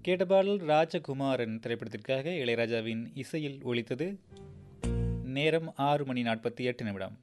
கேட்ட பாடல் ராஜகுமாரன் திரைப்படத்திற்காக இளையராஜாவின் இசையில் ஒலித்தது நேரம் ஆறு மணி நாற்பத்தி எட்டு நிமிடம்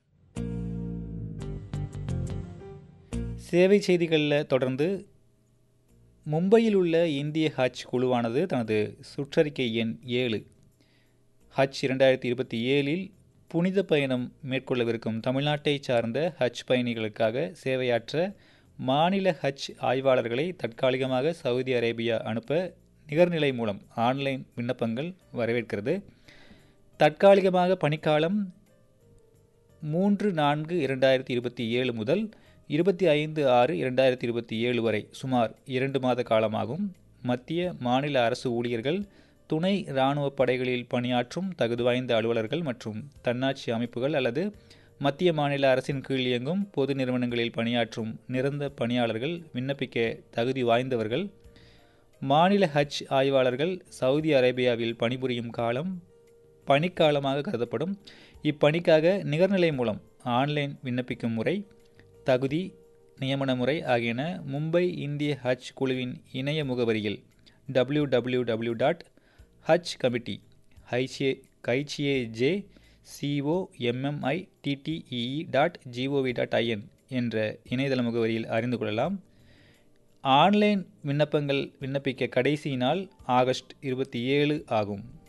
சேவை செய்திகளில் தொடர்ந்து மும்பையில் உள்ள இந்திய ஹஜ் குழுவானது தனது சுற்றறிக்கை எண் ஏழு ஹஜ் இரண்டாயிரத்தி இருபத்தி ஏழில் புனித பயணம் மேற்கொள்ளவிருக்கும் தமிழ்நாட்டை சார்ந்த ஹஜ் பயணிகளுக்காக சேவையாற்ற மாநில ஹஜ் ஆய்வாளர்களை தற்காலிகமாக சவுதி அரேபியா அனுப்ப நிகர்நிலை மூலம் ஆன்லைன் விண்ணப்பங்கள் வரவேற்கிறது தற்காலிகமாக பணிக்காலம் மூன்று நான்கு இரண்டாயிரத்தி இருபத்தி ஏழு முதல் இருபத்தி ஐந்து ஆறு இரண்டாயிரத்தி இருபத்தி ஏழு வரை சுமார் இரண்டு மாத காலமாகும் மத்திய மாநில அரசு ஊழியர்கள் துணை இராணுவ படைகளில் பணியாற்றும் தகுதி வாய்ந்த அலுவலர்கள் மற்றும் தன்னாட்சி அமைப்புகள் அல்லது மத்திய மாநில அரசின் கீழ் இயங்கும் பொது நிறுவனங்களில் பணியாற்றும் நிரந்த பணியாளர்கள் விண்ணப்பிக்க தகுதி வாய்ந்தவர்கள் மாநில ஹஜ் ஆய்வாளர்கள் சவுதி அரேபியாவில் பணிபுரியும் காலம் பணிக்காலமாக கருதப்படும் இப்பணிக்காக நிகர்நிலை மூலம் ஆன்லைன் விண்ணப்பிக்கும் முறை தகுதி நியமன முறை ஆகியன மும்பை இந்திய ஹஜ் குழுவின் இணைய முகவரியில் W W W dot haj committee ஹைசிஏ கைச்சிஏ J COMMI TTEE dot GOV dot IN என்ற இணையதள முகவரியில் அறிந்து கொள்ளலாம் ஆன்லைன் விண்ணப்பங்கள் விண்ணப்பிக்க கடைசி நாள் ஆகஸ்ட் இருபத்தி ஏழு ஆகும்